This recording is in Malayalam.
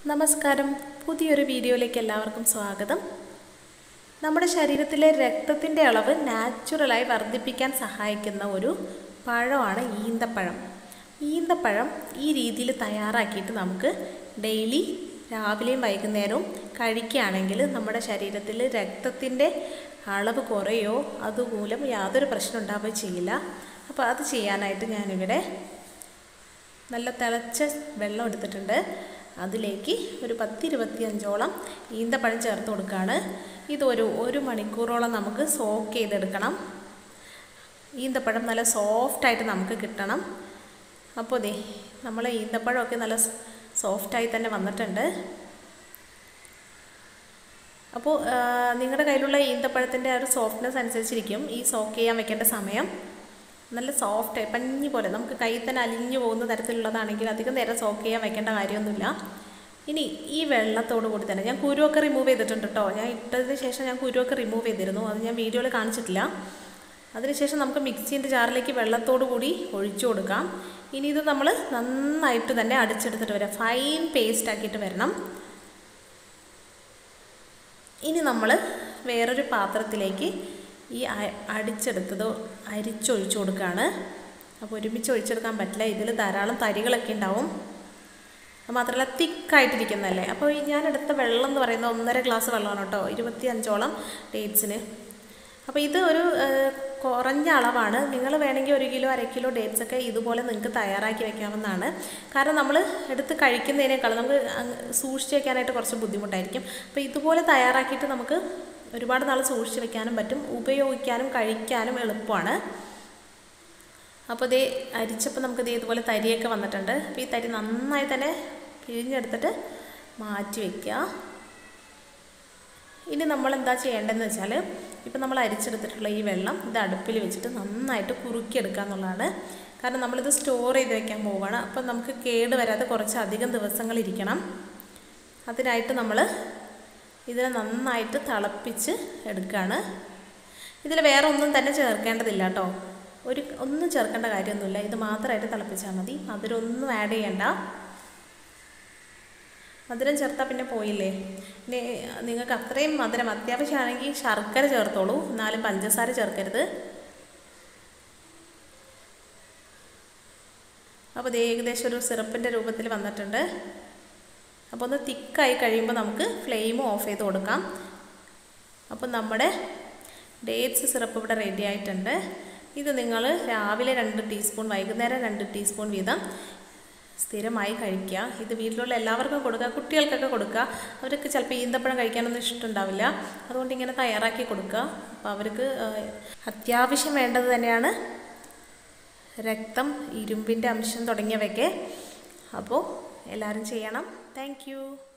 നമസ്കാരം പുതിയൊരു വീഡിയോയിലേക്ക് എല്ലാവർക്കും സ്വാഗതം നമ്മുടെ ശരീരത്തിലെ രക്തത്തിൻ്റെ അളവ് നാച്ചുറലായി വർദ്ധിപ്പിക്കാൻ സഹായിക്കുന്ന ഒരു പഴമാണ് ഈന്തപ്പഴം ഈന്തപ്പഴം ഈ രീതിയിൽ തയ്യാറാക്കിയിട്ട് നമുക്ക് ഡെയിലി രാവിലെയും വൈകുന്നേരവും കഴിക്കുകയാണെങ്കിൽ നമ്മുടെ ശരീരത്തിൽ രക്തത്തിൻ്റെ അളവ് കുറയോ അതുമൂലം യാതൊരു പ്രശ്നം ഉണ്ടാവുകയും ചെയ്യില്ല അപ്പോൾ അത് ചെയ്യാനായിട്ട് ഞാനിവിടെ നല്ല തിളച്ച വെള്ളം എടുത്തിട്ടുണ്ട് അതിലേക്ക് ഒരു പത്തിരുപത്തിയഞ്ചോളം ഈന്തപ്പഴം ചേർത്ത് കൊടുക്കുകയാണ് ഇതൊരു ഒരു മണിക്കൂറോളം നമുക്ക് സോക്ക് ചെയ്തെടുക്കണം ഈന്തപ്പഴം നല്ല സോഫ്റ്റായിട്ട് നമുക്ക് കിട്ടണം അപ്പോൾ ദേ നമ്മൾ ഈന്തപ്പഴമൊക്കെ നല്ല സോഫ്റ്റായി തന്നെ വന്നിട്ടുണ്ട് അപ്പോൾ നിങ്ങളുടെ കയ്യിലുള്ള ഈന്തപ്പഴത്തിൻ്റെ ആ ഒരു സോഫ്റ്റ്നെസ് അനുസരിച്ചിരിക്കും ഈ സോക്ക് ചെയ്യാൻ വെക്കേണ്ട സമയം നല്ല സോഫ്റ്റ് പഞ്ഞി പോലെ നമുക്ക് കയ്യിൽ തന്നെ അലിഞ്ഞു പോകുന്ന തരത്തിലുള്ളതാണെങ്കിൽ അധികം നേരം സോക്ക് ചെയ്യാൻ വെക്കേണ്ട കാര്യമൊന്നുമില്ല ഇനി ഈ വെള്ളത്തോട് കൂടി തന്നെ ഞാൻ കുരുവൊക്കെ റിമൂവ് ചെയ്തിട്ടുണ്ട് കേട്ടോ ഞാൻ ഇട്ടതിന് ശേഷം ഞാൻ കുരുവൊക്കെ റിമൂവ് ചെയ്തിരുന്നു അത് ഞാൻ വീഡിയോയിൽ കാണിച്ചിട്ടില്ല അതിനുശേഷം നമുക്ക് മിക്സിൻ്റെ ജാറിലേക്ക് വെള്ളത്തോടു കൂടി ഒഴിച്ചു കൊടുക്കാം ഇനി ഇത് നമ്മൾ നന്നായിട്ട് തന്നെ അടിച്ചെടുത്തിട്ട് വരാം ഫൈൻ പേസ്റ്റ് ആക്കിയിട്ട് വരണം ഇനി നമ്മൾ വേറൊരു പാത്രത്തിലേക്ക് ഈ അടിച്ചെടുത്തത് അരിച്ചൊഴിച്ചു കൊടുക്കുകയാണ് അപ്പോൾ ഒരുമിച്ച് ഒഴിച്ചെടുക്കാൻ പറ്റില്ല ഇതിൽ ധാരാളം തരികളൊക്കെ ഉണ്ടാവും മാത്രമല്ല തിക്കായിട്ടിരിക്കുന്നതല്ലേ അപ്പോൾ ഈ ഞാൻ എടുത്ത വെള്ളം എന്ന് പറയുന്നത് ഒന്നര ഗ്ലാസ് വെള്ളമാണ് കേട്ടോ ഇരുപത്തി അഞ്ചോളം ഡേറ്റ്സിന് അപ്പോൾ ഇത് ഒരു കുറഞ്ഞ അളവാണ് നിങ്ങൾ വേണമെങ്കിൽ ഒരു കിലോ അര കിലോ ഡേറ്റ്സ് ഒക്കെ ഇതുപോലെ നിങ്ങൾക്ക് തയ്യാറാക്കി വെക്കാവുന്നതാണ് കാരണം നമ്മൾ എടുത്ത് കഴിക്കുന്നതിനേക്കാൾ നമുക്ക് സൂക്ഷിച്ച് വെക്കാനായിട്ട് കുറച്ച് ബുദ്ധിമുട്ടായിരിക്കും അപ്പോൾ ഇതുപോലെ തയ്യാറാക്കിയിട്ട് നമുക്ക് ഒരുപാട് നാൾ സൂക്ഷിച്ച് വെക്കാനും പറ്റും ഉപയോഗിക്കാനും കഴിക്കാനും എളുപ്പമാണ് അപ്പോൾ ഇതേ അരിച്ചപ്പോൾ നമുക്ക് ഇതേ ഇതുപോലെ തരിയൊക്കെ വന്നിട്ടുണ്ട് അപ്പോൾ ഈ തരി നന്നായി തന്നെ പിഴിഞ്ഞെടുത്തിട്ട് മാറ്റി വയ്ക്കുക ഇനി നമ്മൾ എന്താ ചെയ്യേണ്ടതെന്ന് വെച്ചാൽ ഇപ്പം നമ്മൾ അരിച്ചെടുത്തിട്ടുള്ള ഈ വെള്ളം ഇത് അടുപ്പിൽ വെച്ചിട്ട് നന്നായിട്ട് കുറുക്കിയെടുക്കുക എന്നുള്ളതാണ് കാരണം നമ്മളിത് സ്റ്റോർ ചെയ്ത് വെക്കാൻ പോവുകയാണ് അപ്പം നമുക്ക് കേട് വരാതെ കുറച്ച് അധികം ദിവസങ്ങൾ ഇരിക്കണം അതിനായിട്ട് നമ്മൾ ഇതിനെ നന്നായിട്ട് തിളപ്പിച്ച് എടുക്കുകയാണ് ഇതിൽ വേറെ ഒന്നും തന്നെ ചേർക്കേണ്ടതില്ല കേട്ടോ ഒരു ഒന്നും ചേർക്കേണ്ട കാര്യമൊന്നുമില്ല ഇത് മാത്രമായിട്ട് തിളപ്പിച്ചാൽ മതി മധുരമൊന്നും ആഡ് ചെയ്യണ്ട മധുരം ചേർത്താൽ പിന്നെ പോയില്ലേ ഇനി നിങ്ങൾക്ക് അത്രയും മധുരം അത്യാവശ്യമാണെങ്കിൽ ശർക്കര ചേർത്തോളൂ എന്നാലും പഞ്ചസാര ചേർക്കരുത് അപ്പോൾ ഇത് ഏകദേശം ഒരു സിറപ്പിൻ്റെ രൂപത്തിൽ വന്നിട്ടുണ്ട് അപ്പോൾ ഒന്ന് തിക്കായി കഴിയുമ്പോൾ നമുക്ക് ഫ്ലെയിം ഓഫ് ചെയ്ത് കൊടുക്കാം അപ്പോൾ നമ്മുടെ ഡേറ്റ്സ് സിറപ്പ് ഇവിടെ റെഡി ആയിട്ടുണ്ട് ഇത് നിങ്ങൾ രാവിലെ രണ്ട് ടീസ്പൂൺ വൈകുന്നേരം രണ്ട് ടീസ്പൂൺ വീതം സ്ഥിരമായി കഴിക്കുക ഇത് വീട്ടിലുള്ള എല്ലാവർക്കും കൊടുക്കുക കുട്ടികൾക്കൊക്കെ കൊടുക്കുക അവർക്ക് ചിലപ്പോൾ ഈന്തപ്പഴം കഴിക്കാനൊന്നും ഇഷ്ടമുണ്ടാവില്ല അതുകൊണ്ട് ഇങ്ങനെ തയ്യാറാക്കി കൊടുക്കുക അപ്പോൾ അവർക്ക് അത്യാവശ്യം വേണ്ടത് തന്നെയാണ് രക്തം ഇരുമ്പിൻ്റെ അംശം തുടങ്ങിയവയൊക്കെ അപ്പോൾ എല്ലാവരും ചെയ്യണം താങ്ക്